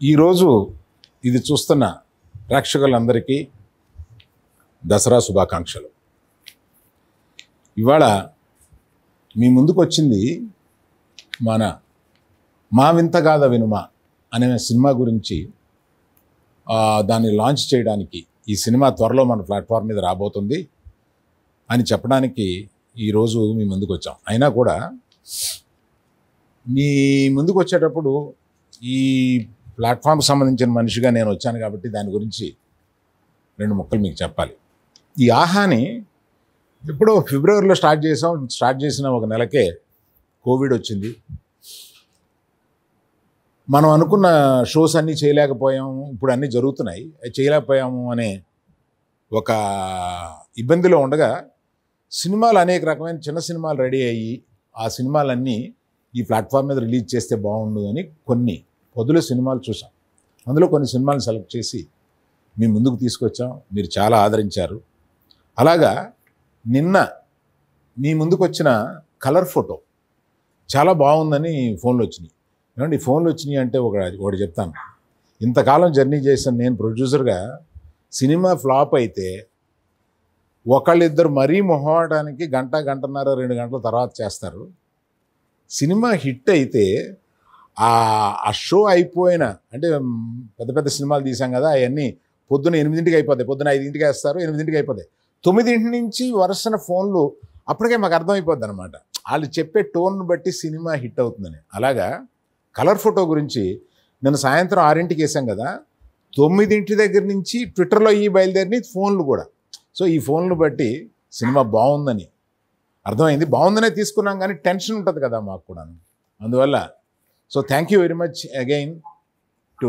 ఈరోజు ఇది చూస్తున్న ప్రేక్షకులందరికీ దసరా శుభాకాంక్షలు ఇవాళ మీ ముందుకు వచ్చింది మన మా వింతగాథ వినుమ అనే సినిమా గురించి ఆ, దాన్ని లాంచ్ చేయడానికి ఈ సినిమా త్వరలో మన ప్లాట్ఫామ్ మీద రాబోతుంది అని చెప్పడానికి ఈరోజు మీ ముందుకు వచ్చాం అయినా కూడా మీ ముందుకు వచ్చేటప్పుడు ఈ ప్లాట్ఫామ్కి సంబంధించిన మనిషిగా నేను వచ్చాను కాబట్టి దాని గురించి రెండు ముక్కలు మీకు చెప్పాలి ఈ ఆహాని ఎప్పుడో ఫిబ్రవరిలో స్టార్ట్ చేసాం స్టార్ట్ చేసిన ఒక నెలకే కోవిడ్ వచ్చింది మనం అనుకున్న షోస్ అన్నీ చేయలేకపోయాము ఇప్పుడు అన్నీ జరుగుతున్నాయి అవి చేయలేకపోయాము అనే ఒక ఇబ్బందిలో ఉండగా సినిమాలు అనేక రకమైన చిన్న సినిమాలు రెడీ అయ్యి ఆ సినిమాలన్నీ ఈ ప్లాట్ఫామ్ మీద రిలీజ్ చేస్తే బాగుండు అని కొన్ని పొదుల సినిమాలు చూసాం అందులో కొన్ని సినిమాలు సెలెక్ట్ చేసి మీ ముందుకు తీసుకొచ్చాం మీరు చాలా ఆదరించారు అలాగా నిన్న మీ ముందుకు వచ్చిన కలర్ ఫోటో చాలా బాగుందని ఫోన్లు వచ్చినాయి ఏమండి ఫోన్లు వచ్చినాయి అంటే ఒక ఒకటి చెప్తాను ఇంతకాలం జర్నీ చేసిన నేను ప్రొడ్యూసర్గా సినిమా ఫ్లాప్ అయితే ఒకళ్ళిద్దరు మరీ మొహమాటానికి గంట గంటన్నర రెండు గంటల తర్వాత చేస్తారు సినిమా హిట్ అయితే ఆ ఆ షో అయిపోయిన అంటే మ్, పెద్ద పెద్ద సినిమాలు తీసాం కదా అవన్నీ పొద్దున ఎనిమిదింటికి అయిపోతాయి పొద్దున ఐదింటికి వేస్తారు ఎనిమిదింటికి అయిపోతాయి తొమ్మిదింటి నుంచి వరుసన ఫోన్లు అప్పటికే మాకు అర్థమైపోద్ది అనమాట వాళ్ళు చెప్పే టోన్ బట్టి సినిమా హిట్ అవుతుందని అలాగా కలర్ ఫోటో గురించి నేను సాయంత్రం ఆరింటికి వేసాం కదా తొమ్మిదింటి దగ్గర నుంచి ట్విట్టర్లో ఈ బయలుదేరిని ఫోన్లు కూడా సో ఈ ఫోన్లు బట్టి సినిమా బాగుందని అర్థమైంది బాగుందనే తీసుకున్నాం కానీ టెన్షన్ ఉంటుంది కదా మాకు కూడా అందువల్ల so thank you very much again to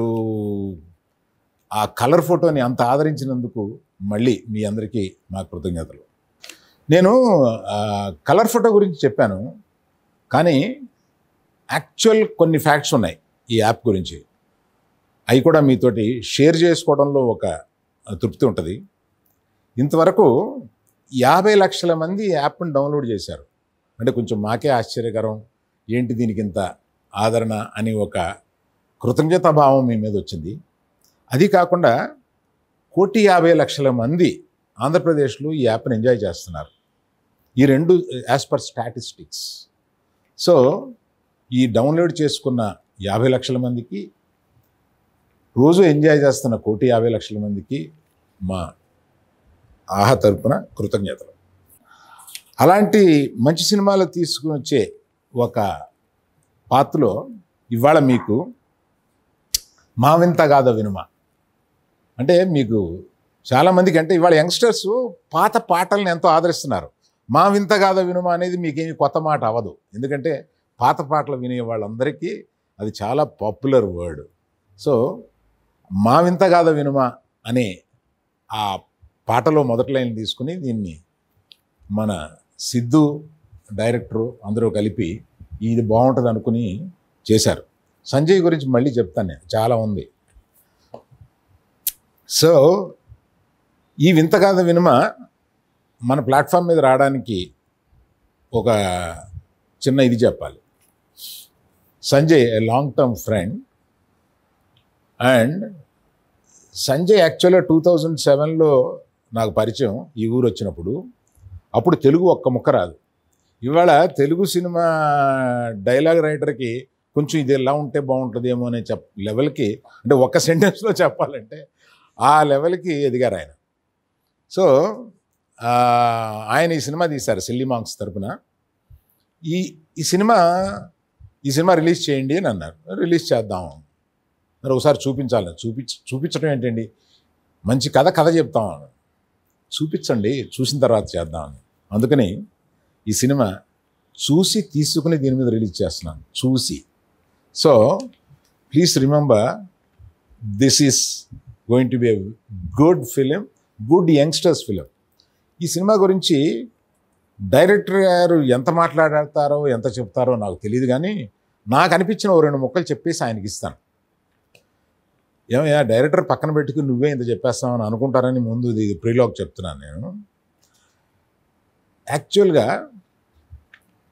ఆ కలర్ ఫోటోని అంత ఆదరించినందుకు మళ్ళీ మీ అందరికీ మా కృతజ్ఞతలు నేను ఆ, కలర్ ఫోటో గురించి చెప్పాను కానీ యాక్చువల్ కొన్ని ఫ్యాక్ట్స్ ఉన్నాయి ఈ యాప్ గురించి అవి కూడా మీతోటి షేర్ చేసుకోవడంలో ఒక తృప్తి ఉంటుంది ఇంతవరకు యాభై లక్షల మంది ఈ యాప్ని డౌన్లోడ్ చేశారు అంటే కొంచెం మాకే ఆశ్చర్యకరం ఏంటి దీనికి ఇంత ఆదరణ అని ఒక కృతజ్ఞతా భావం మీ మీద వచ్చింది అది కాకుండా కోటి యాభై లక్షల మంది ఆంధ్రప్రదేశ్లో ఈ యాప్ని ఎంజాయ్ చేస్తున్నారు ఈ రెండు యాజ్ పర్ స్టాటిస్టిక్స్ సో ఈ డౌన్లోడ్ చేసుకున్న యాభై లక్షల మందికి రోజు ఎంజాయ్ చేస్తున్న కోటి యాభై లక్షల మందికి మా ఆహా తరపున కృతజ్ఞతలు అలాంటి మంచి సినిమాలు తీసుకుని వచ్చే ఒక పాత్రలో ఇవాళ మీకు మా వింత గాథ వినుమ అంటే మీకు చాలామందికి అంటే ఇవాళ యంగ్స్టర్స్ పాత పాటలను ఎంతో ఆదరిస్తున్నారు మా వింత గాథ వినుమ అనేది మీకేమి కొత్త మాట అవ్వదు ఎందుకంటే పాత పాటలు వినే వాళ్ళందరికీ అది చాలా పాపులర్ వర్డ్ సో మా వింత గాథ వినుమ అనే ఆ పాటలో మొదటి లైన్ తీసుకుని దీన్ని మన సిద్ధు డైరెక్టరు అందరూ కలిపి ఇది బాగుంటుంది అనుకుని చేశారు సంజయ్ గురించి మళ్ళీ చెప్తాను నేను చాలా ఉంది సో ఈ వింతగాథ వినుమ మన ప్లాట్ఫామ్ మీద రావడానికి ఒక చిన్న ఇది చెప్పాలి Sanjay a long term friend and Sanjay యాక్చువల్గా టూ థౌజండ్ సెవెన్లో నాకు పరిచయం ఈ ఊరు వచ్చినప్పుడు అప్పుడు తెలుగు ఒక్క ముక్క రాదు ఇవాళ తెలుగు సినిమా డైలాగ్ రైటర్కి కొంచెం ఇది ఎలా ఉంటే బాగుంటుందేమో అనే చెప్ లెవెల్కి అంటే ఒక్క సెంటెన్స్లో చెప్పాలంటే ఆ లెవెల్కి ఎదిగారు ఆయన సో ఆ, ఆయన ఈ సినిమా తీశారు సిల్లీ మాంగ్స్ తరపున ఈ ఈ సినిమా ఈ సినిమా రిలీజ్ చేయండి అని అన్నారు రిలీజ్ చేద్దాం మరి ఒకసారి చూపించాలి చూపించ చూపించడం ఏంటండి మంచి కథ కథ చెప్తాం అన్నాడు. చూపించండి చూసిన తర్వాత చేద్దాం అందుకని ఈ సినిమా చూసి తీసుకుని దీని మీద రిలీజ్ చేస్తున్నాను చూసి so please remember this is going to be a good film good youngsters film ఈ సినిమా గురించి డైరెక్టర్ గారు ఎంత మాట్లాడతారో ఎంత చెప్తారో నాకు తెలియదు కానీ నాకు అనిపించిన ఓ రెండు ముక్కలు చెప్పేసి ఆయనకి ఇస్తాను ఏమయ్యా డైరెక్టర్ పక్కన పెట్టుకుని నువ్వే ఇంత చెప్పేస్తామని అనుకుంటారని ముందు ఇది ప్రీలాగ్ చెప్తున్నాను నేను యాక్చువల్గా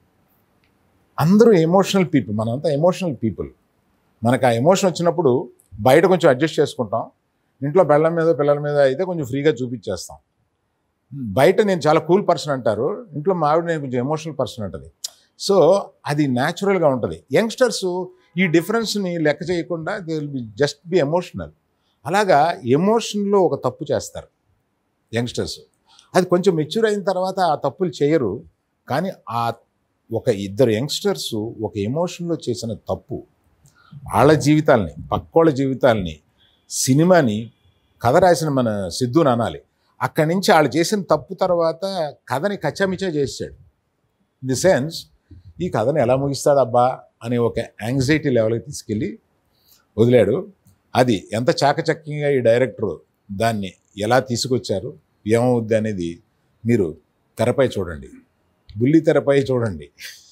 అందరూ ఎమోషనల్ పీపుల్ మనంతా ఎమోషనల్ పీపుల్ మనకు ఆ ఎమోషన్ వచ్చినప్పుడు బయట కొంచెం అడ్జస్ట్ చేసుకుంటాం ఇంట్లో పిల్లల మీద పిల్లల మీద అయితే కొంచెం ఫ్రీగా చూపించేస్తాం బయట నేను చాలా కూల్ పర్సన్ అంటారు ఇంట్లో మా ఆవిడ నేను కొంచెం ఎమోషనల్ పర్సన్ అంటది సో అది న్యాచురల్గా ఉంటుంది యంగ్స్టర్స్ ఈ డిఫరెన్స్ని లెక్క చేయకుండా they will be just be emotional అలాగా ఎమోషన్లో ఒక తప్పు చేస్తారు యంగ్స్టర్స్ అది కొంచెం మెచ్యూర్ అయిన తర్వాత ఆ తప్పులు చేయరు కానీ ఆ ఒక ఇద్దరు యంగ్స్టర్స్ ఒక ఎమోషన్లో చేసిన తప్పు వాళ్ళ జీవితాల్ని పక్కోళ్ళ జీవితాల్ని సినిమాని కథ రాసిన మన సిద్ధుని అనాలి అక్కడి నుంచి వాళ్ళు చేసిన తప్పు తర్వాత కథని కచ్చామిచ్చా చేసాడు ఇన్ ది సెన్స్ ఈ కథను ఎలా ముగిస్తాడబ్బా అనే ఒక యాంగ్జైటీ లెవెల్కి తీసుకెళ్ళి వదిలాడు అది ఎంత చాకచక్యంగా ఈ డైరెక్టర్ దాన్ని ఎలా తీసుకొచ్చారు ఏమవుద్ది అనేది మీరు తెరపై చూడండి బుల్లి తెరపై చూడండి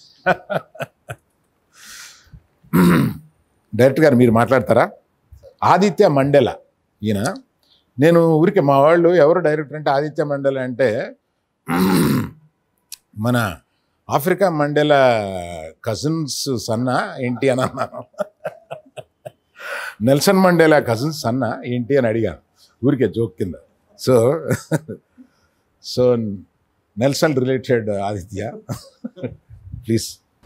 డైరెక్టర్ గారు మీరు మాట్లాడతారా ఆదిత్య మండెల ఈయన నేను ఊరికే మా వాళ్ళు ఎవరు డైరెక్టర్ అంటే ఆదిత్య మండెల అంటే మన ఆఫ్రికా మండెల కజిన్స్ సన్న ఏంటి అని అన్నాను నెల్సన్ మండేలా కజిన్స్ సన్న ఏంటి అని అడిగాను ఊరికే జోక్ కింద so so Nelson related Aditya please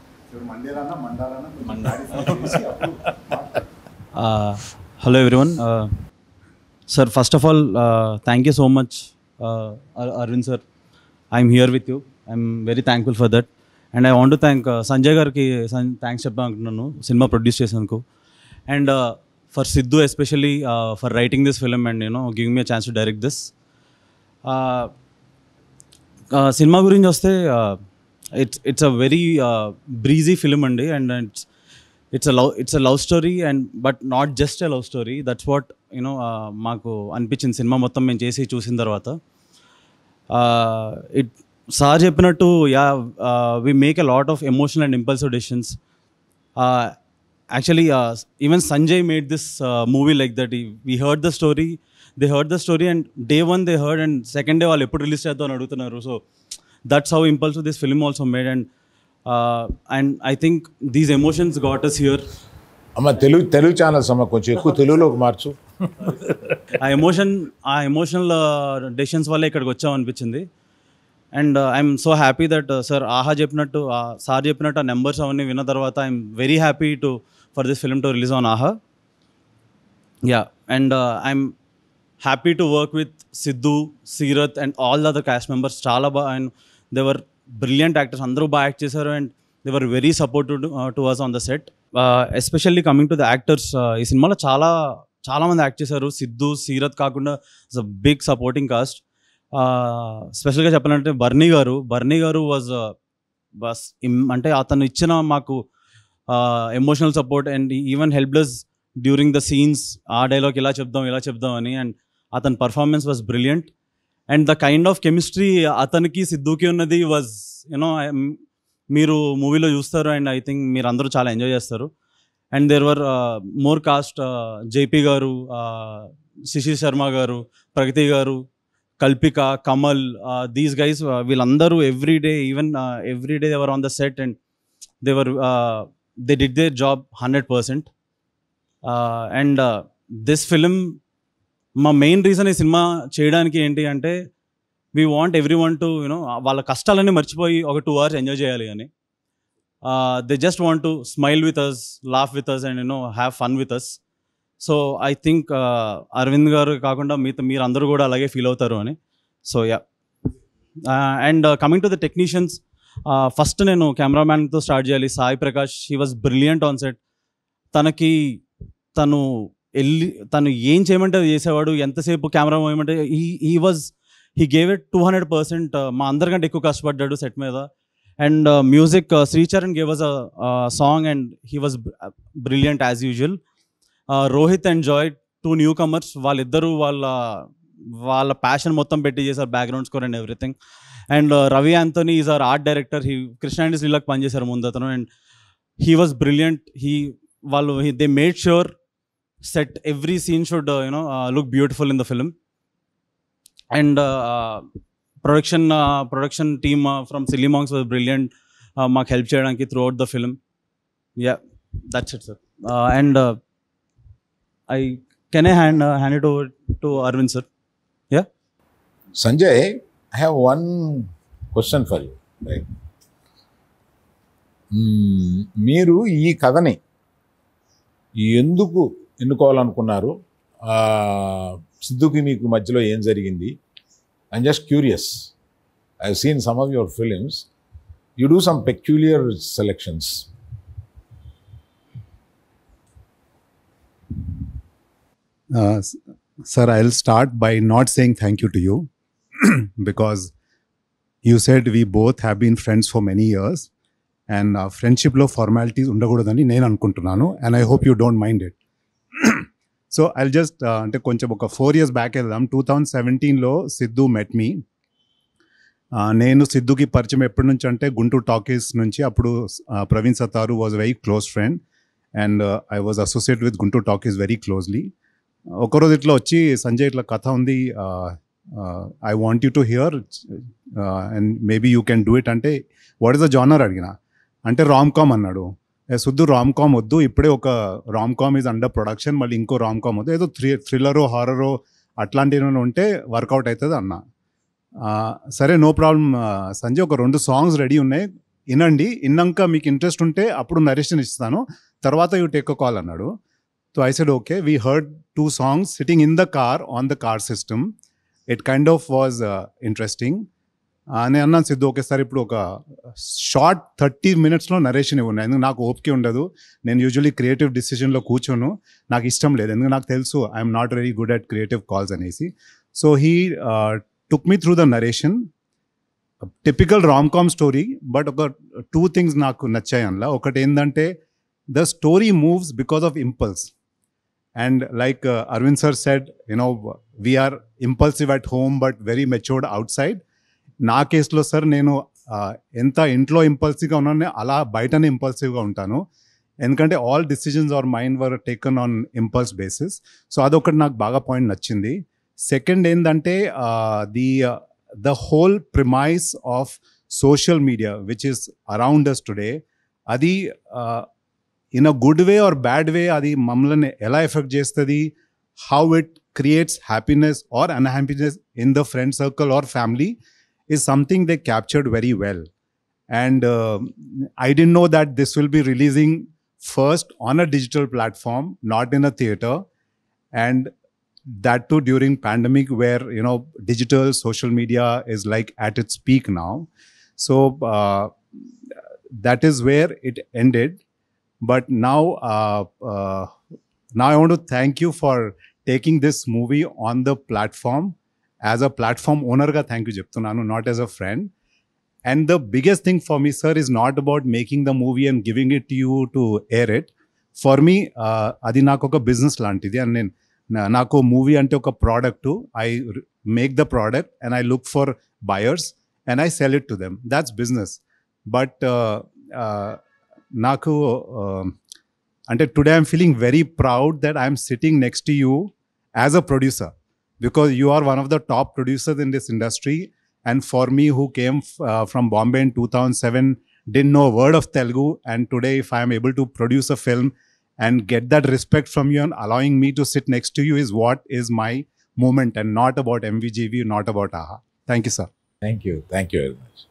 Uh, hello everyone. Uh, sir, first of all, uh, thank you so much, uh, Ar- Arvind sir. I'm here with you. I'm very thankful for that. And I want to thank uh, Sanjay గారికి thanks చెప్పాలనుకుంటున్నాను cinema produce చేసినందుకు and for Siddhu especially for writing this film and you know giving me chance to direct this cinema గురించి వస్తే it's it's a very breezy film అండి and it's it's a love it's a love story and but not just a love story that's what you know మాకు అనిపించింది cinema మొత్తం మేము చేసి చూసిన తర్వాత ఇట్ సార్ చెప్పినట్టు yeah we make a lot of emotional and impulsive decisions actually even Sanjay made this movie like that we heard the story they heard the story and day one they heard and second day వాళ్ళు ఎప్పుడు release చేద్దాం అని అడుగుతున్నారు so that's how impulsive this film also made and and I think these emotions got us here అమ్మ Telugu Telugu channels అమ్మ కొంచెం ఎక్కువ తెలుగులోకి మార్చు ఆ ఎమోషన్ ఆ ఎమోషనల్ డెసిషన్స్ వల్ల ఇక్కడికి వచ్చాం అనిపించింది and I'm so happy that sir AHA చెప్పినట్టు సార్ చెప్పినట్టు ఆ నెంబర్స్ అవన్నీ విన్న తర్వాత I'm very happy to for this film to release on AHA yeah and I'm happy to work with Siddhu Seerat and all the other cast members చాలా బాగా and they were brilliant actors అందరూ బాగా యాక్ట్ చేశారు and they were very supportive to us on the set especially coming to the actors ఈ సినిమాలో చాలా చాలా మంది యాక్ట్ చేశారు సిద్ధు సీరత్ కాకుండా it's a big supporting cast స్పెషల్గా చెప్పాలంటే బర్నీ గారు బర్నీ గారు వాజ్ బస్ అంటే అతను ఇచ్చిన మాకు emotional support and even helpless during the scenes ఆ డైలాగ్ ఇలా చెప్దాం ఇలా చెప్దాం అని అండ్ అతని performance was brilliant and the kind of chemistry అతనికి సిద్ధుకి ఉన్నది వాజ్ యూనో మీరు మూవీలో చూస్తారు అండ్ ఐ థింక్ మీరు అందరూ చాలా ఎంజాయ్ చేస్తారు and there were more cast JP గారు శిశిర్ శర్మ గారు ప్రగతి గారు కల్పిక కమల్ దీస్ గైస్ వీళ్ళందరూ every day even every day they were on the set and they were they did their job hundred percent and this film మా main reason ఈ cinema చేయడానికి ఏంటి అంటే we want everyone to you know వాళ్ళ కష్టాలన్నీ మర్చిపోయి ఒక టూ అవర్స్ ఎంజాయ్ చేయాలి అని they just want to smile with us laugh with us and you know have fun with us so I think Aravind గారు కాకుండా మీతో మీరు అందరూ కూడా అలాగే ఫీల్ అవుతారు అని so yeah and coming to the technicians first నేను కెమెరామ్యాన్తో స్టార్ట్ చేయాలి Sai Prakash he was brilliant on set తనకి తను వెళ్ళి తను ఏం చేయమంటే అది చేసేవాడు ఎంతసేపు కెమెరా ఏమంటే ఈ ఈ was he gave it two hundred percent మా అందరికంటే ఎక్కువ కష్టపడ్డాడు సెట్ మీద and music Sricharan gave us a song and he was brilliant as usual Rohit and Joy two newcomers వాళ్ళిద్దరూ వాళ్ళ వాళ్ళ ప్యాషన్ మొత్తం పెట్టి చేశారు background score and everything and Ravi Anthony is R art director he కృష్ణాండి శ్రీలకు పనిచేశారు ముందు అతను and he was brilliant he వాళ్ళు they made sure set every scene should you know look beautiful in the film and production production team from Sillymonks was brilliant మాకు help చేయడానికి throughout the film yeah that's it sir and I can I hand uh, hand it over to Arvind sir? Yeah. Sanjay I have one question for you right మీరు ఈ కథని ఎందుకు ఎన్నుకోవాలనుకున్నారు ఆ, సిద్ధుకి మీకు మధ్యలో ఏం జరిగింది I'm just curious I seen some of your films you do some peculiar selections Uh, s- sir, I'll start by not saying thank you to you because you said we both have been friends for many years and uh, ఫ్రెండ్షిప్లో formalities ఉండకూడదని నేను అనుకుంటున్నాను and I hope you don't mind it so I just అంటే కొంచెం ఒక four years back వెళ్దాం two thousand సెవెంటీన్లో సిద్ధు మెట్ మీ నేను సిద్ధుకి పరిచయం ఎప్పటి నుంచి అంటే గుంటూరు టాకీస్ నుంచి అప్పుడు uh, Praveen Sattaru was very close friend and I was associate with Guntur Talkies very closely ఒకరోజు ఇట్లా వచ్చి సంజయ్ ఇట్లా కథ ఉంది I want you to hear and maybe you can do it అంటే వాట్ ఇస్ ద జానర్ అడిగిన అంటే రామ్ కామ్ అన్నాడు ఏ సుద్దు రామ్ కామ్ వద్దు ఇప్పుడే ఒక rom com is under production మళ్ళీ ఇంకో రామ్ కామ్ వద్దు ఏదో థ్రి థ్రిల్లరో హారరో అట్లాంటివి ఉంటే వర్కౌట్ అవుతుంది అన్న ఆ, సరే నో ప్రాబ్లం సంజయ్ ఒక రెండు సాంగ్స్ రెడీ ఉన్నాయి వినండి విన్నాక మీకు ఇంట్రెస్ట్ ఉంటే అప్పుడు నరేషన్ ఇస్తాను తర్వాత యూ టేక్ అ కాల్ అన్నాడు so I said okay we heard two songs sitting in the car on the car system it kind of was interesting నేను అన్నాను సిద్ధు ఒకేసారి ఇప్పుడు ఒక షార్ట్ థర్టీ మినిట్స్లో నరేషన్ ఇవ్వండి ఎందుకు నాకు ఓపిక ఉండదు నేను యూజువలీ క్రియేటివ్ డిసిషన్లో కూర్చోను నాకు ఇష్టం లేదు ఎందుకు నాకు తెలుసు I'm not very good at creative calls అనేసి so he took me through the narration typical rom com story but ఒక టూ థింగ్స్ నాకు నచ్చాయి అందులో ఒకటి ఏంటంటే the story moves because of impulse and like Aravind sir said you know we're impulsive at home but very matured outside నా కేసులో sir నేను uh, ఎంత ఇంట్లో ఇంపల్సివ్గా ఉన్నానో అలా బయటనే ఇంపల్సివ్గా ఉంటాను ఎందుకంటే all decisions are mind were taken on impulse basis so అదొకటి నాకు బాగా పాయింట్ నచ్చింది సెకండ్ ఏంటంటే the the whole premise of social media which is around us today అది in a good way or bad way అది మమ్మల్ని ఎలా effect చేస్తుంది how it creates happiness or unhappiness in the friend circle or family is something they captured very well. And uh, I didn't know that this will be releasing first on a digital platform, not in a theater. And that too during pandemic where, you know, digital social media is like at its peak now. So uh, that is where it ended. But now, uh, uh, now I want to thank you for taking this movie on the platform as a platform ఓనర్గా thank you చెప్తున్నాను not as a friend and the biggest thing for me sir is not about making the movie and giving it you to air it for me అది నాకు ఒక business లాంటిది and నేను నా- నాకు movie అంటే ఒక product I make the product and I look for buyers and I sell it to them that's business but నాకు uh, అంటే today I'm feeling very proud that I'm sitting next to you as a producer because you are one of the top producers in this industry. And for me, who came uh, from Bombay in 2007, didn't know a word of Telugu, and today, if I am able to produce a film and get that respect from you and allowing me to sit next to you, is what is my moment, and not about MVGV, not about AHA. Thank you, sir. Thank you thank you very much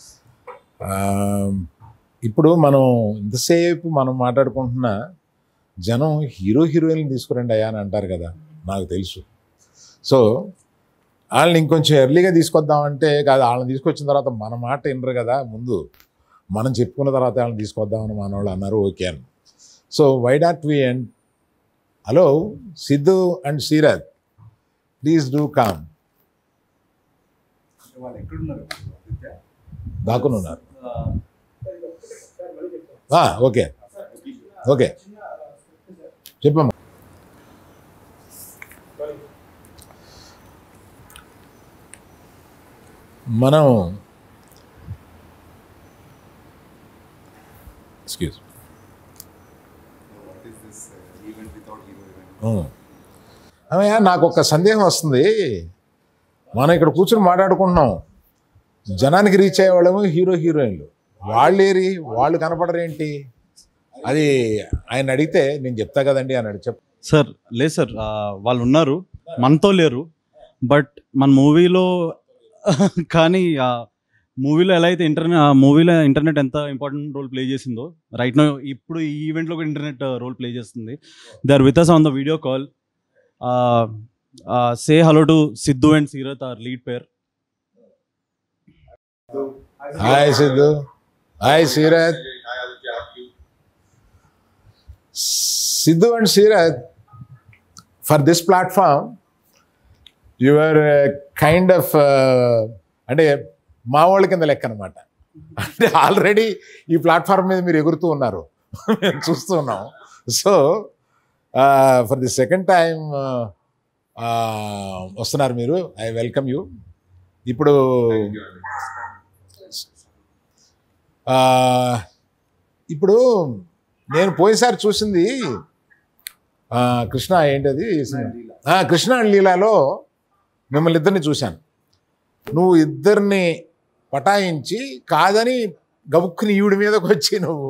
ఇప్పుడు మనం ఇంతసేపు మనం మాట్లాడుకుంటున్న జనం hero heroine తీసుకురండి అయ్యా అని అంటారు కదా నాకు తెలుసు సో వాళ్ళని ఇంకొంచెం ఎర్లీగా తీసుకొద్దామంటే కాదు వాళ్ళని తీసుకొచ్చిన తర్వాత మన మాట వినరు కదా ముందు మనం చెప్పుకున్న తర్వాత వాళ్ళని తీసుకొద్దామని మన వాళ్ళు అన్నారు ఓకే అని సో వై డాట్ we and hello Siddhu and Seerat please do come దాక్కుని ఉన్నారు ఆ, ఓకే ఓకే చెప్పమ్మా మనం ఎక్స్క్యూజ్ అమ్మయ్య నాకు ఒక సందేహం వస్తుంది మనం ఇక్కడ కూర్చొని మాట్లాడుకుంటున్నాం జనానికి రీచ్ అయ్యేవాళ్ళేమో హీరో హీరోయిన్లు వాళ్ళేరి వాళ్ళు కనపడరేంటి అది ఆయన అడిగితే నేను చెప్తా కదండి అన్నాడు చెప్ సార్ లేదు సార్ ఆ, వాళ్ళు ఉన్నారు మనతో లేరు బట్ మన మూవీలో కానీ ఆ మూవీలో ఎలా అయితే ఇంటర్నెట్ ఆ మూవీలో ఇంటర్నెట్ ఎంత ఇంపార్టెంట్ రోల్ ప్లే చేసిందో రైట్ నో ఇప్పుడు ఈ ఈవెంట్లో కూడా ఇంటర్నెట్ రోల్ ప్లే చేస్తుంది they are with us on the video call say hello to Siddhu and Seerat are lead pair hi Siddhu hi Seerat Siddhu and Seerat for this platform your kind of అంటే మా వాళ్ళ కింద లెక్క అనమాట అంటే ఆల్రెడీ ఈ ప్లాట్ఫామ్ మీద మీరు ఎగురుతూ ఉన్నారు మేము చూస్తూ ఉన్నాం so for the second time వస్తున్నారు మీరు ఐ వెల్కమ్ యూ ఇప్పుడు ఆ, ఇప్పుడు నేను పోయినసారి చూసింది ఆ, కృష్ణ ఏంటది ఆ, కృష్ణ అండ్ లీలాలో మిమ్మల్ని ఇద్దరిని చూశాను నువ్వు ఇద్దరిని పటాయించి కాదని గబుక్కుని ఈవిడి మీదకి వచ్చి నువ్వు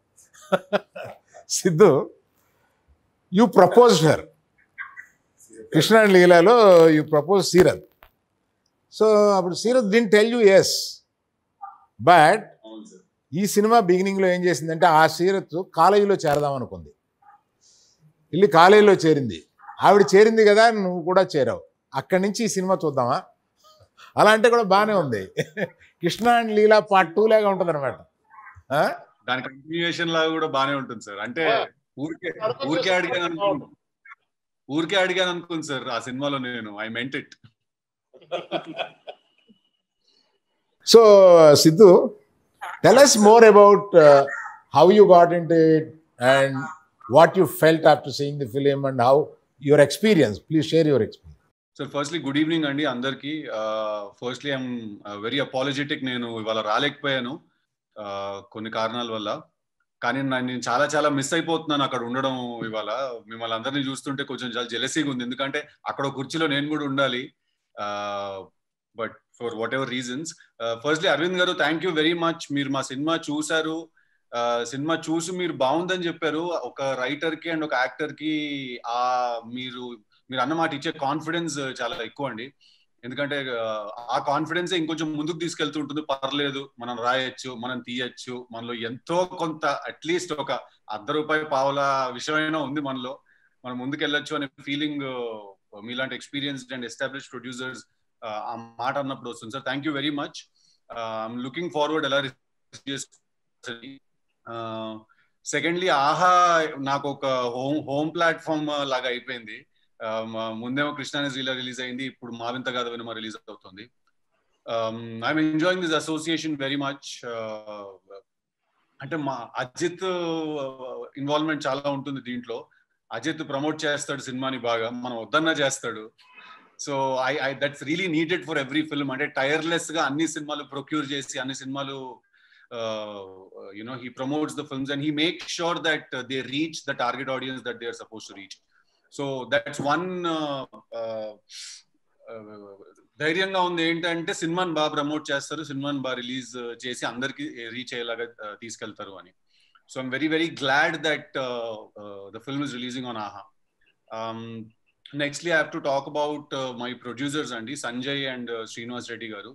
Siddhu you propose her Krishna and లీలాలో యూ ప్రపోజ్ సీరత్ సో అప్పుడు Seerat then tell you yes but ఈ సినిమా బిగినింగ్లో ఏం చేసిందంటే ఆ సీరత్ కాలేజీలో చేరదాం అనుకుంది వెళ్ళి కాలేజీలో చేరింది ఆవిడ చేరింది కదా నువ్వు కూడా చేరావు అక్కడి నుంచి ఈ సినిమా చూద్దామా అలా అంటే కూడా బాగానే ఉంది Krishna and Leela part two లాగా ఉంటుంది అనమాట దాని కంటిన్యూషన్ లాగా కూడా బానే ఉంటుంది సార్ అంటే ఊరికే ఊరికే అడిగాను అనుకోండి ఊరికే అడిగాను అనుకోండి సార్ ఆ సినిమాలో నేను I meant it so Siddhu tell us more about how you got in it and what you felt after seeing the film and how your experience please share your experience sir firstly good evening అండి అందరికి firstly I'm very apologetic నేను ఇవాళ రాలేకపోయాను Uh, కొన్ని కారణాల వల్ల కానీ నా- నేను చాలా చాలా మిస్ అయిపోతున్నాను అక్కడ ఉండడం ఇవాళ మిమ్మల్ని అందరినీ చూస్తుంటే కొంచెం చాలా జెలసీగా ఉంది ఎందుకంటే అక్కడ ఒక కుర్చీలో నేను కూడా ఉండాలి but for whatever reasons firstly Arvind garu thank you very much మీరు మా సినిమా చూసారు సినిమా చూసి మీరు బాగుందని చెప్పారు ఒక రైటర్ కి అండ్ ఒక యాక్టర్ కి ఆ మీరు మీరు అన్నమాట ఇచ్చే కాన్ఫిడెన్స్ చాలా ఎక్కువ అండి ఎందుకంటే ఆ కాన్ఫిడెన్స్ ఇంకొంచెం ముందుకు తీసుకెళ్తుంటుంది పర్లేదు మనం రాయొచ్చు మనం తీయచ్చు మనలో ఎంతో కొంత అట్లీస్ట్ ఒక అర్ధ రూపాయి పావుల విషయమైనా ఉంది మనలో మనం ముందుకెళ్ళొచ్చు అనే ఫీలింగ్ మీలాంటి ఎక్స్పీరియన్స్డ్ అండ్ ఎస్టాబ్లిష్ ప్రొడ్యూసర్స్ ఆ మాట అన్నప్పుడు వస్తుంది sir thank you very much I'm looking forward ఎలా సెకండ్లీ ఆహా నాకు ఒక హోమ్ హోమ్ ప్లాట్ఫామ్ లాగా అయిపోయింది ముందేమో కృష్ణానజీలో రిలీజ్ అయింది ఇప్పుడు మావింత గాథ వినమ రిలీజ్ అవుతుంది I'm enjoying this association very much అంటే మా అజిత్ ఇన్వాల్వ్మెంట్ చాలా ఉంటుంది దీంట్లో అజిత్ ప్రమోట్ చేస్తాడు సినిమాని బాగా మనం వద్దన్నా చేస్తాడు so I I that's really needed for every film అంటే టైర్లెస్ గా అన్ని సినిమాలు ప్రొక్యూర్ చేసి అన్ని సినిమాలు you know he promotes the films and he make sure that they reach the target audience that they are suppose to reach so that's one ధైర్యంగా ఉంది ఏంటంటే సినిమాని బాగా ప్రమోట్ చేస్తారు సినిమాని బాగా రిలీజ్ చేసి అందరికి రీచ్ అయ్యేలాగా తీసుకెళ్తారు అని so I'm very very glad that the film is releasing on Aha nextly I have to talk about my producers అండి సంజయ్ అండ్ శ్రీనివాస్ రెడ్డి గారు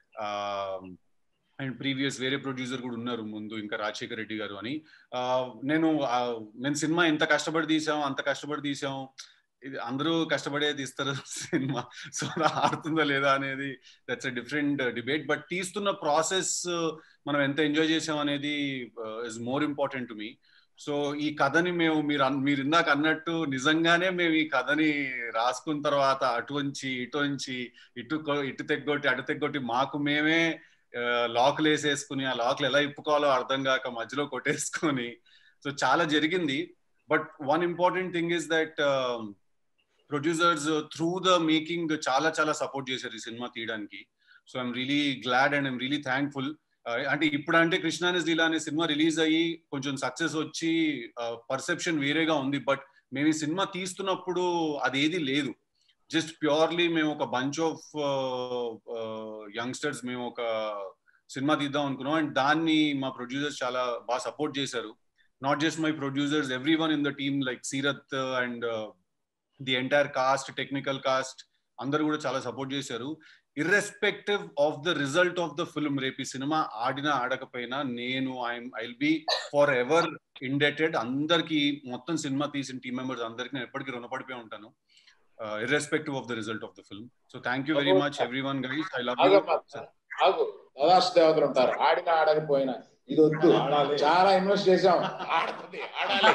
అండ్ ప్రీవియస్ వేరే ప్రొడ్యూసర్ కూడా ఉన్నారు ముందు ఇంకా రాజశేఖర్ రెడ్డి గారు అని నేను నేను సినిమా ఎంత కష్టపడి తీసాం అంత కష్టపడి తీసాం ఇది అందరూ కష్టపడే తీస్తారు సినిమా సో ఆడుతుందా లేదా అనేది that's a different debate but తీస్తున్న ప్రాసెస్ మనం ఎంత ఎంజాయ్ చేసాం అనేది is more important to me so ఈ కథని మేము మీరు మీరు ఇందాక అన్నట్టు నిజంగానే మేము ఈ కథని రాసుకున్న తర్వాత అటువంచి ఇటువంచి ఇటు ఇటు తెగ్గొట్టి అటు తెగ్గొట్టి మాకు మేమే లాక్లు వేసేసుకుని ఆ లాక్లు ఎలా ఇప్పుకోవాలో అర్థం కాక మధ్యలో కొట్టేసుకొని సో చాలా జరిగింది but one important thing is that producers through the making చాలా చాలా సపోర్ట్ చేశారు ఈ సినిమా తీయడానికి so I'm really glad and I'm really thankful అంటే ఇప్పుడు అంటే కృష్ణానిస్ లీలా అనే సినిమా రిలీజ్ అయ్యి కొంచెం సక్సెస్ వచ్చి పర్సెప్షన్ వేరేగా ఉంది బట్ మేము ఈ సినిమా తీస్తున్నప్పుడు అదేది లేదు జస్ట్ ప్యూర్లీ మేము ఒక బంచ్ ఆఫ్ యంగ్స్టర్స్ మేము ఒక సినిమా తీద్దాం అనుకున్నాం అండ్ దాన్ని మా ప్రొడ్యూసర్స్ చాలా బాగా సపోర్ట్ చేశారు not just my producers, everyone in the team, like Sirat uh, and uh, the entire cast, technical cast, అందరు కూడా చాలా సపోర్ట్ చేశారు irrespective of the result of the film రేపు ఈ సినిమా ఆడినా ఆడకపోయినా నేను I'm I be forever indebted అందరికి మొత్తం సినిమా తీసిన టీం మెంబర్స్ అందరికి నేను ఎప్పటికీ రుణపడిపోయి ఉంటాను irrespective of the result of the film so thank you very much everyone guys I love you ఆగమ్మా. ఆగు దాదాపు దేవతలు ఉంటారు ఆడినా ఆడకపోయినా ఇది వద్దు చాలా ఇన్వెస్ట్ చేసాం ఆడుతుంది ఆడాలి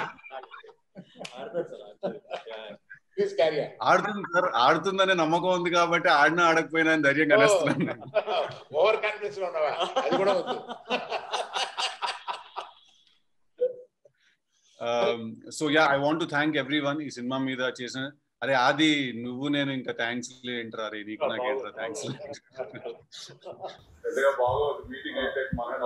ప్లీజ్ క్యారీ ఆడుతుంది సార్ ఆడుతుందనే నమ్మకం ఉంది కాబట్టి ఆడినా ఆడకపోయినా అని ధైర్యంగా అనేస్తున్నాను ఓవర్ కాన్ఫిడెన్స్ లో ఉన్నావా అది కూడా వద్దు so ya I want to thank everyone ఈ సినిమా మీద చేసిన అరే ఆది నువ్వు నేను ఇంకా థ్యాంక్స్ ఏంట్రా రే నీకు నాకు ఏంట్రా థ్యాంక్స్ మీటింగ్ అయితే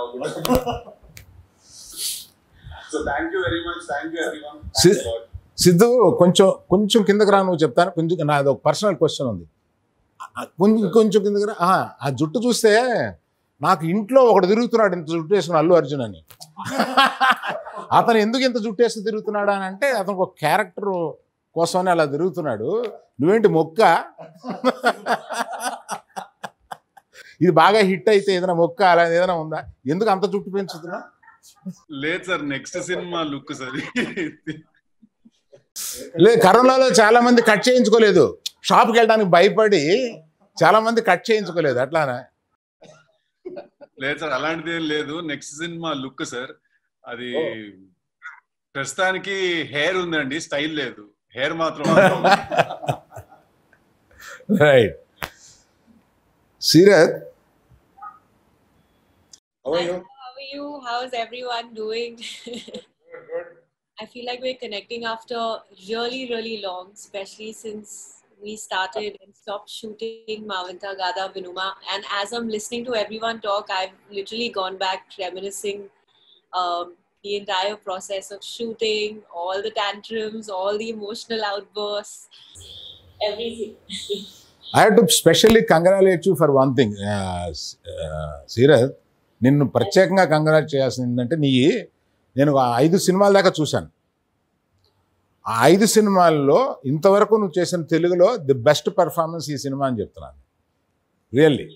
so thank you very much thank you every Si- Siddhu కొంచెం కొంచెం కిందకి రా నువ్వు చెప్తాను కొంచెం నాది ఒక పర్సనల్ క్వశ్చన్ ఉంది ఆ, కొంచెం కొంచెం కిందకి రా ఆ, ఆ జుట్టు చూస్తే నాకు ఇంట్లో ఒకడు తిరుగుతున్నాడు ఇంత జుట్టు వేసుకుని అల్లు అర్జున్ అని అతను ఎందుకు ఇంత జుట్టు వేసి తిరుగుతున్నాడు అని అంటే అతను ఒక క్యారెక్టర్ కోసమని అలా తిరుగుతున్నాడు నువ్వేంటి మొక్క ఇది బాగా హిట్ అయితే ఏదైనా మొక్క అలా ఏదైనా ఉందా ఎందుకు అంత జుట్టు పెంచుతున్నా లేదు సార్ నెక్స్ట్ సినిమా లుక్ సార్ లేదు కరోనాలో చాలా మంది కట్ చేయించుకోలేదు షాప్కి వెళ్ళడానికి భయపడి చాలా మంది కట్ చేయించుకోలేదు అట్లానే లేదు సార్ అలాంటిది ఏం లేదు నెక్స్ట్ సినిమా లుక్ సార్ అది ప్రస్తుతానికి హెయిర్ ఉందండి స్టైల్ లేదు హెయిర్ మాత్రం right Seerat Hi, how are you? How's everyone doing? I feel like we're connecting after really, really long, especially since we started and stopped shooting Mavinta Gada Vinuma. And as I'm listening to everyone talk, I've literally gone back reminiscing um, the entire process of shooting, all the tantrums, all the emotional outbursts, everything. I to specially congratulate you for one thing Seerat నిన్ను ప్రత్యేకంగా congrats చేయాల్సింది ఏంటంటే నీ నేను ఆ ఐదు సినిమాల దాకా చూశాను ఆ ఐదు సినిమాల్లో ఇంతవరకు నువ్వు చేసిన తెలుగులో ది బెస్ట్ పెర్ఫార్మెన్స్ ఈ సినిమా అని చెప్తున్నాను రియల్లీ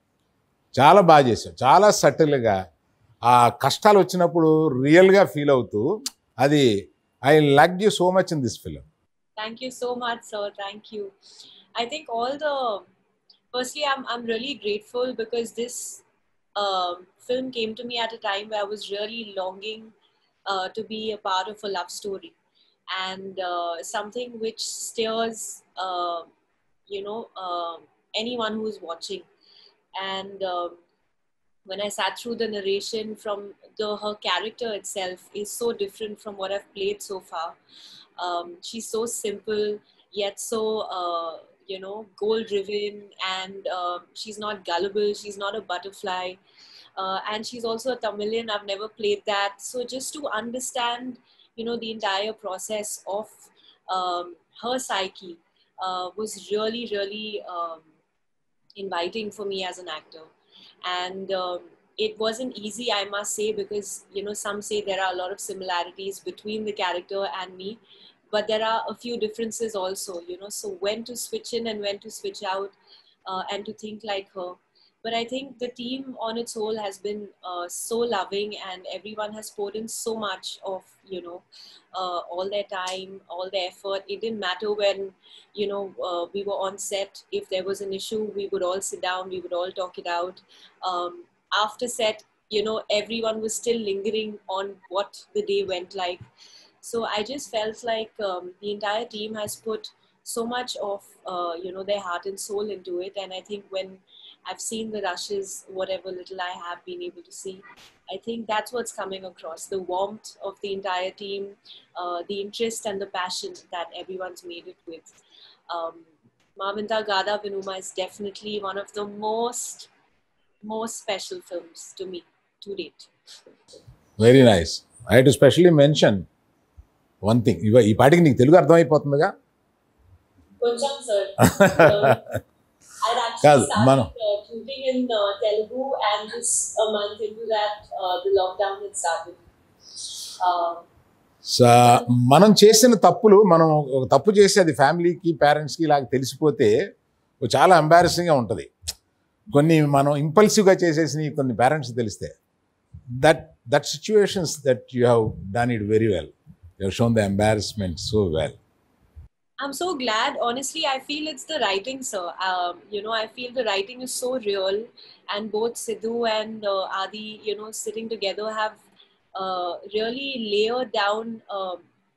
చాలా బాగా చేశావు చాలా సటిల్గా ఆ కష్టాలు వచ్చినప్పుడు రియల్గా ఫీల్ అవుతూ అది I like you so much in this film Thank you so much, sir. Thank you. I think all the firstly, I'm I'm really grateful because this um, film came to me at a time where I was really longing uh, to be a part of a love story and uh, something which stirs, uh, you know, um anyone who is watching. And um, when I sat through the narration from the her character itself is so different from what I've played so far. Um, she's so simple yet so uh, you know goal driven and uh, she's not gullible she's not a butterfly uh, and she's also a tamilian i've never played that so just to understand you know the entire process of um, her psyche uh, was really really um, inviting for me as an actor and um, it wasn't easy i must say because you know some say there are a lot of similarities between the character and me but there are a few differences also you know so when to switch in and when to switch out uh, and to think like her but i think the team on its whole has been uh, so loving and everyone has poured in so much of you know uh, all their time all their effort it didn't matter when you know uh, we were on set if there was an issue we would all sit down we would all talk it out um, after set you know everyone was still lingering on what the day went like so i just felt like um, the entire team has put so much of uh, you know their heart and soul into it and i think when i've seen the rushes whatever little i have been able to see i think that's what's coming across the warmth of the entire team uh, the interest and the passion that everyone's made it with um, Mavinta Gada Vinuma is definitely one of the most most special films to me to date. Very nice I to specially mention one thing ఇవ ఈ పాటికి నీకు Telugu అర్థమైపోతుందిగా Koncham sir, uh, I'd actually Kazu, started Mano. uh, shooting in uh, Telugu and just a month into that uh, the lockdown had started. Uh, స- మనం చేసిన తప్పులు మనం ఒక తప్పు చేసి అది ఫ్యామిలీకి పేరెంట్స్కి ఇలాగ తెలిసిపోతే ఓ చాలా ఎంబారసింగ్గా ఉంటుంది కొన్ని మనం ఇంపల్సివ్గా చేసేసి కొన్ని పేరెంట్స్ తెలిస్తే that that situations that you have done it very well you have shown the embarrassment so well I'm so glad. Honestly, I feel it's the writing, sir. Um, you know, I feel the writing is so real, and both Sidhu and uh, Adi, you know, sitting together have uh, really layered down um,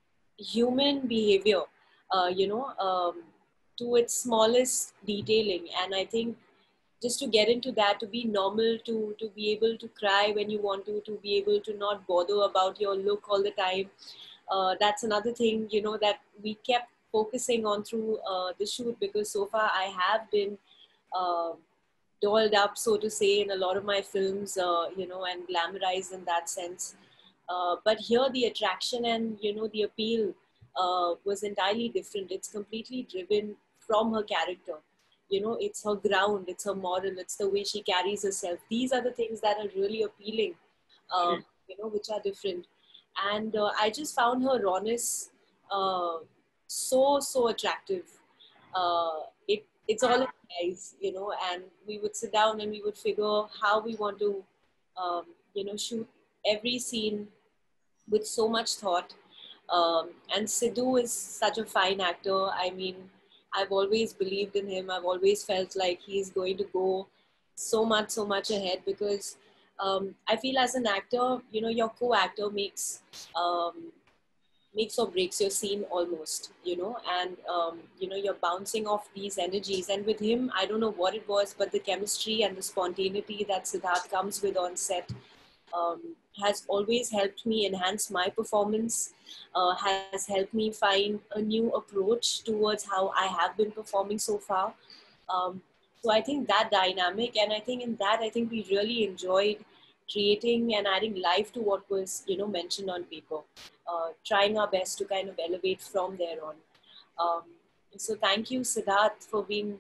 human behavior, uh, you know, um, to its smallest detailing. And I think just to get into that, to be normal, to to be able to cry when you want to, to be able to not bother about your look all the time. Uh, that's another thing, you know, that we kept focusing on through uh, the shoot because so far I have been uh, dolled up, so to say, in a lot of my films, uh, you know, and glamorized in that sense. Uh, but here, the attraction and you know the appeal uh, was entirely different. It's completely driven from her character. You know, it's her ground, it's her moral, it's the way she carries herself. These are the things that are really appealing. Uh, you know, which are different. And uh, I just found her rawness uh, so so attractive. Uh, it it's all in the eyes, you know. And we would sit down and we would figure how we want to, um, you know, shoot every scene with so much thought. Um, and Sidhu is such a fine actor. I mean, I've always believed in him. I've always felt like he's going to go so much, so much ahead because um, I feel as an actor, you know, your co-actor makes um, makes or breaks your scene almost, you know, and um, you know you're bouncing off these energies. And with him, I don't know what it was, but the chemistry and the spontaneity that Siddharth comes with on set um, has always helped me enhance my performance. Uh, has helped me find a new approach towards how I have been performing so far. Um, so I think that dynamic, and I think in that, I think we really enjoyed creating and adding life to what was, you know, mentioned on paper. Uh, trying our best to kind of elevate from there on. Um, so thank you, Siddharth, for being.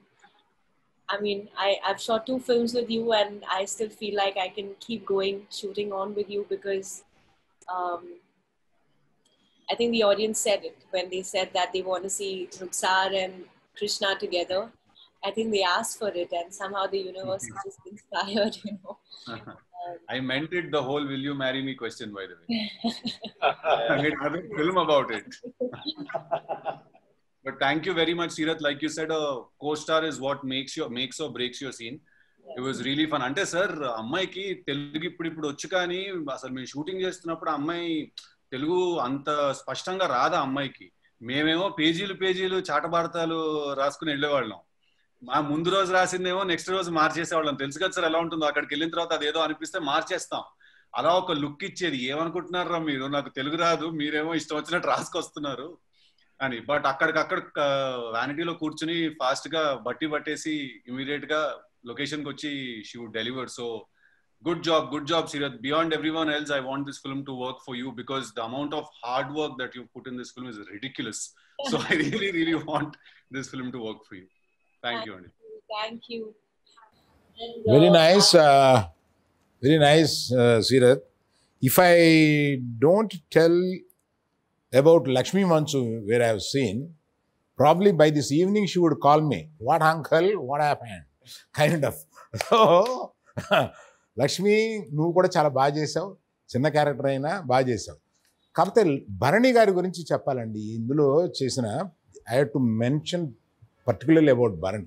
I mean, I, I've shot two films with you, and I still feel like I can keep going shooting on with you because um, I think the audience said it when they said that they want to see Ruksar and Krishna together. I think they asked for it, and somehow the universe is just inspired, you know. I meant it the whole will you marry me question, by the way. I made another film about it. but thank you very much, Sirath. Like you said, a co-star is what makes your makes or breaks your scene. It was really fun అంటే sir అమ్మాయికి తెలుగు ఇప్పుడు ఇప్పుడు వచ్చు కానీ అసలు మేము shooting చేస్తున్నప్పుడు అమ్మాయి తెలుగు అంత స్పష్టంగా రాదా అమ్మాయికి మేమేమో పేజీలు పేజీలు చాటబాడతాలు రాసుకుని వెళ్ళేవాళ్ళం మా ముందు రోజు రాసిందేమో నెక్స్ట్ రోజు మార్చేసేవాళ్ళం తెలుసు కదా సార్ ఎలా ఉంటుందో అక్కడికి వెళ్ళిన తర్వాత అదేదో అనిపిస్తే మార్చేస్తాం అలా ఒక లుక్ ఇచ్చేది ఏమనుకుంటున్నారా మీరు నాకు తెలుగు రాదు మీరేమో ఇష్టం వచ్చినట్టు రాసుకొస్తున్నారు అని బట్ అక్కడికక్కడ వ్యానిటీలో కూర్చుని ఫాస్ట్ గా బట్టి పట్టేసి ఇమీడియట్ గా లొకేషన్ కి వచ్చి she would deliver so good job good job Seerat beyond everyone else I want this film to work for you because the amount of hard work that you put in this film is ridiculous so I really really want this film to work for you thank you అండి Thank you. And, Very uh, nice, uh, very nice, uh, Sirath. If I don't tell about Lakshmi Mansu, where I have seen, probably by this evening she would call me, What uncle? What happened? Kind of. So, Lakshmi నువ్వు కూడా చాలా బాగా చేసావు చిన్న character అయినా బాగా చేసావు కాకపోతే భరణి గారి గురించి చెప్పాలండి ఇందులో చేసిన I have to mention particularly about Bharani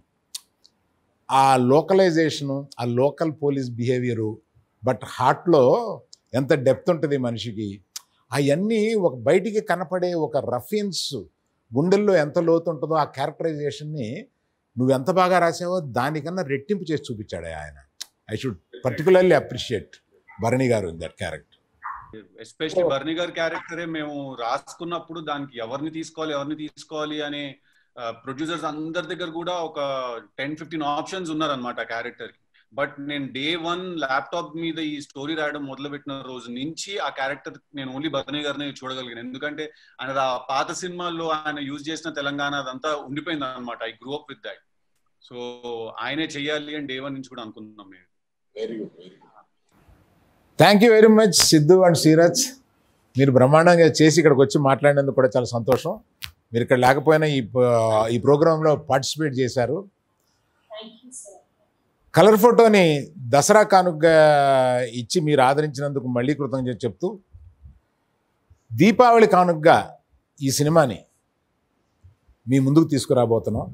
ఆ లోకలైజేషను ఆ లోకల్ పోలీస్ బిహేవియరు బట్ హార్ట్లో ఎంత డెప్త్ ఉంటుంది మనిషికి అవన్నీ ఒక బయటికి కనపడే ఒక రఫియన్స్ గుండెల్లో ఎంత లోతు ఉంటుందో ఆ క్యారెక్టరైజేషన్ని నువ్వు ఎంత బాగా రాసావో దానికన్నా రెట్టింపు చేసి చూపించాడు ఆయన I should particularly appreciate Bharani garu in that character especially Bharani గారి క్యారెక్టరే మేము రాసుకున్నప్పుడు దానికి ఎవరిని తీసుకోవాలి ఎవరిని తీసుకోవాలి అనే ప్రొడ్యూసర్స్ అందరి దగ్గర కూడా ఒక టెన్ ఫిఫ్టీన్ ఆప్షన్స్ ఉన్నారనమాట ఆ క్యారెక్టర్ కి బట్ నేను డే వన్ ల్యాప్టాప్ మీద ఈ స్టోరీ రాయడం మొదలుపెట్టిన రోజు నుంచి ఆ క్యారెక్టర్ నేను ఓన్లీ బర్నీ గారిని చూడగలిగాను ఎందుకంటే ఆయన ఆ పాత సినిమాల్లో ఆయన యూజ్ చేసిన తెలంగాణ అదంతా ఉండిపోయింది అనమాట I grew up with that so ఆయనే చెయ్యాలి అని డే వన్ నుంచి కూడా అనుకుంటున్నాం మేము very good very good thank you very much Siddhu and Seerat మీరు బ్రహ్మాండంగా చేసి ఇక్కడికి వచ్చి మాట్లాడినందుకు కూడా చాలా సంతోషం మీరు ఇక్కడ లేకపోయినా ఈ ప- ఈ ప్రోగ్రాంలో పార్టిసిపేట్ చేశారు Thank you, sir. కలర్ ఫోటోని దసరా కానుకగా ఇచ్చి మీరు ఆదరించినందుకు మళ్ళీ కృతజ్ఞత చెప్తూ దీపావళి కానుకగా ఈ సినిమాని మీ ముందుకు తీసుకురాబోతున్నాం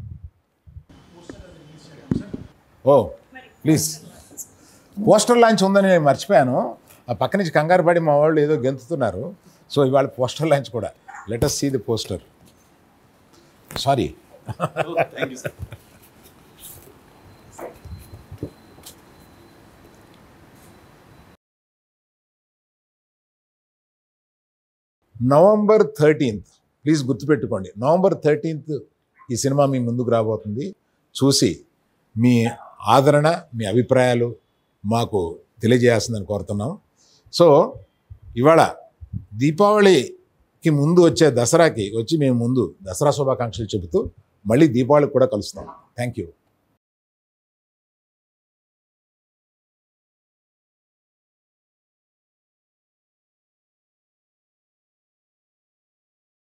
ఓ ప్లీజ్ పోస్టర్ లాంచ్ ఉందని నేను మర్చిపోయాను ఆ పక్క నుంచి కంగారు పడి మా వాళ్ళు ఏదో గెంతుతున్నారు సో ఇవాళ పోస్టర్ లాంచ్ కూడా let us see the poster sorry thank you sir November thirteenth please గుర్తుపెట్టుకోండి నవంబర్ థర్టీన్త్ ఈ సినిమా మీ ముందుకు రాబోతుంది చూసి మీ ఆదరణ మీ అభిప్రాయాలు మాకు తెలియజేయాల్సిందని కోరుతున్నాం సో ఇవాళ దీపావళికి ముందు వచ్చే దసరాకి వచ్చి మేము ముందు దసరా శుభాకాంక్షలు చెబుతూ మళ్ళీ దీపావళికి కూడా కలుస్తాం థ్యాంక్ యూ